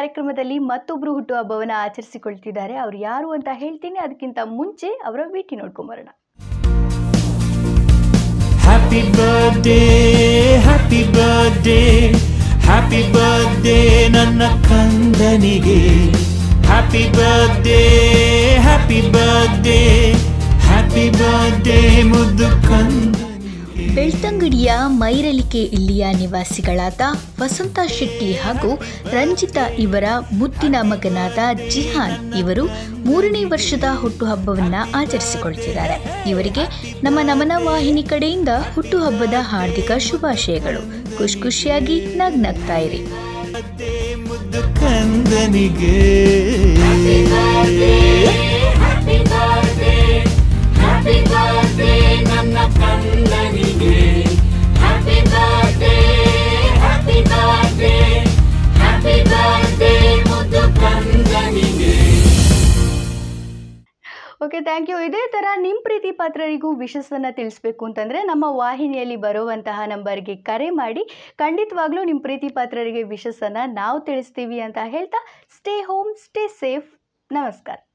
ಕಾರ್ಯಕ್ರಮದಲ್ಲಿ ಮತ್ತೊಬ್ಬರು ಹುಟ್ಟುಹಬ್ಬವನ್ನು ಆಚರಿಸಿಕೊಳ್ತಿದ್ದಾರೆ ಅವ್ರು ಯಾರು ಅಂತ ಹೇಳ್ತೀನಿ ಅದಕ್ಕಿಂತ ಮುಂಚೆ ಅವರ ಭೇಟಿ ನೋಡ್ಕೊಂಬರೋಣ Happy birthday, happy birthday, happy birthday ನನ್ನ ಕಂದನಿಗೆ Happy birthday, happy birthday, happy birthday ಮುದ್ದು ಕಂದನಿಗೆ ಬೆಳ್ತಂಗಡಿಯ ಮೈರಲಿಕೆ ಇಲ್ಲಿಯ ನಿವಾಸಿಗಳಾದ ವಸಂತ ಶೆಟ್ಟಿ ಹಾಗೂ ರಂಜಿತಾ ಇವರ ಮುದ್ದಿನ ಮಗನಾದ ಜಿಹಾನ್ ಇವರು ಮೂರನೇ ವರ್ಷದ ಹುಟ್ಟುಹಬ್ಬವನ್ನ ಆಚರಿಸಿಕೊಳ್ತಿದ್ದಾರೆ ಇವರಿಗೆ ನಮ್ಮ ನಮನ ವಾಹಿನಿ ಕಡೆಯಿಂದ ಹುಟ್ಟುಹಬ್ಬದ ಹಾರ್ದಿಕ ಶುಭಾಶಯಗಳು ಖುಷಿ ಖುಷಿಯಾಗಿ ನಗ್ನಗ್ತಾ ಇರಿ ಮುದ್ದು ಕಂದನಿಗೆ Happy birthday, happy birthday, ನನ್ನ ಕಂದನಿಗೆ. Happy birthday, happy birthday, happy birthday, ಮುದ್ದು ಕಂದನಿಗೆ. ಓಕೆ ಥ್ಯಾಂಕ್ ಯು ಇದೇ ಥರ ನಿಮ್ಮ ಪ್ರೀತಿ ಪಾತ್ರರಿಗೂ ವಿಶಸ್ಸನ್ನು ತಿಳಿಸ್ಬೇಕು ಅಂತಂದರೆ ನಮ್ಮ ವಾಹಿನಿಯಲ್ಲಿ ಬರುವಂತಹ ನಂಬರ್ಗೆ ಕರೆ ಮಾಡಿ ಖಂಡಿತವಾಗ್ಲೂ ನಿಮ್ಮ ಪ್ರೀತಿ ಪಾತ್ರರಿಗೆ ವಿಶಸ್ಸನ್ನು ನಾವು ತಿಳಿಸ್ತೀವಿ ಅಂತ ಹೇಳ್ತಾ ಸ್ಟೇ ಹೋಮ್ ಸ್ಟೇ ಸೇಫ್ ನಮಸ್ಕಾರ